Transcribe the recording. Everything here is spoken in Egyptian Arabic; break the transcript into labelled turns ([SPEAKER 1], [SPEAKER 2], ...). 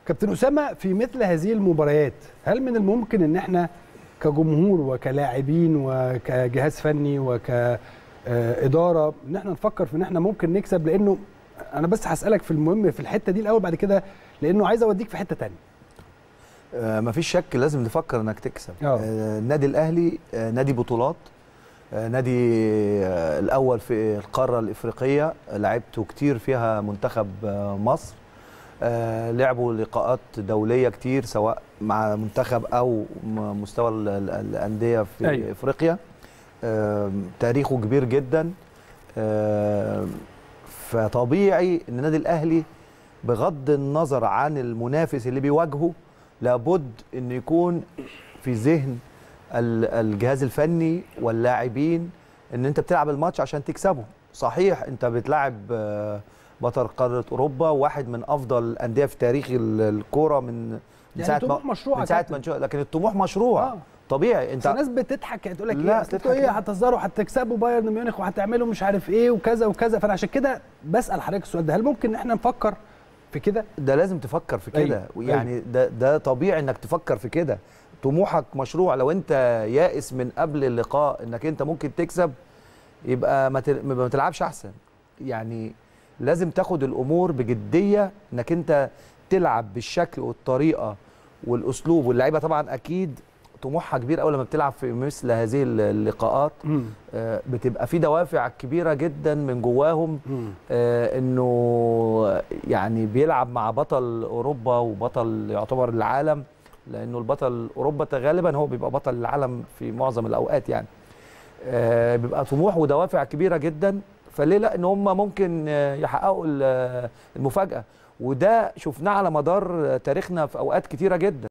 [SPEAKER 1] كابتن اسامه في مثل هذه المباريات هل من الممكن ان احنا كجمهور وكلاعبين وكجهاز فني وكاداره ان احنا نفكر في ان احنا ممكن نكسب لانه انا بس هسالك في المهم في الحته دي الاول بعد كده لانه عايز اوديك في حته تانية
[SPEAKER 2] آه مفيش شك لازم نفكر انك تكسب
[SPEAKER 1] أه.
[SPEAKER 2] آه النادي الاهلي آه نادي بطولات آه نادي آه الاول في القاره الافريقيه لعبته كتير فيها منتخب آه مصر آه لعبوا لقاءات دوليه كتير سواء مع منتخب او م- مستوى ال- ال- الانديه في
[SPEAKER 1] أيوة.
[SPEAKER 2] أيوة. افريقيا آه تاريخه كبير جدا آه فطبيعي ان النادي الاهلي بغض النظر عن المنافس اللي بيواجهه لابد ان يكون في ذهن ال- الجهاز الفني واللاعبين ان انت بتلعب الماتش عشان تكسبه صحيح انت بتلعب آه، بطل قاره اوروبا واحد من افضل الانديه في تاريخ ال- الكوره من من
[SPEAKER 1] يعني طموح مشروع
[SPEAKER 2] من
[SPEAKER 1] يا
[SPEAKER 2] ساعه
[SPEAKER 1] كابتن.
[SPEAKER 2] ما نشوف لكن الطموح مشروع
[SPEAKER 1] آه.
[SPEAKER 2] طبيعي
[SPEAKER 1] بس
[SPEAKER 2] انت
[SPEAKER 1] الناس بتضحك يعني تقول لك
[SPEAKER 2] لا،
[SPEAKER 1] ايه اصل انتوا
[SPEAKER 2] تضحك
[SPEAKER 1] ايه
[SPEAKER 2] ليه؟
[SPEAKER 1] هتهزروا هتكسبوا بايرن ميونخ وهتعملوا مش عارف ايه وكذا وكذا فانا عشان كده بسال حضرتك السؤال ده هل ممكن ان احنا نفكر في كده
[SPEAKER 2] ده لازم تفكر في كده
[SPEAKER 1] أيوة،
[SPEAKER 2] يعني ده ده طبيعي انك تفكر في كده طموحك مشروع لو انت يائس من قبل اللقاء انك انت ممكن تكسب يبقى ما تل- ما تلعبش احسن يعني لازم تاخد الامور بجديه انك انت تلعب بالشكل والطريقه والاسلوب واللعيبه طبعا اكيد طموحها كبير قوي لما بتلعب في مثل هذه اللقاءات آه، بتبقى في دوافع كبيره جدا من جواهم آه، انه يعني بيلعب مع بطل اوروبا وبطل يعتبر العالم لانه البطل اوروبا غالبا هو بيبقى بطل العالم في معظم الاوقات يعني آه، بيبقى طموح ودوافع كبيره جدا فليه لا ان هم ممكن آه، يحققوا ال- المفاجاه وده شفناه على مدار تاريخنا في اوقات كتيره جدا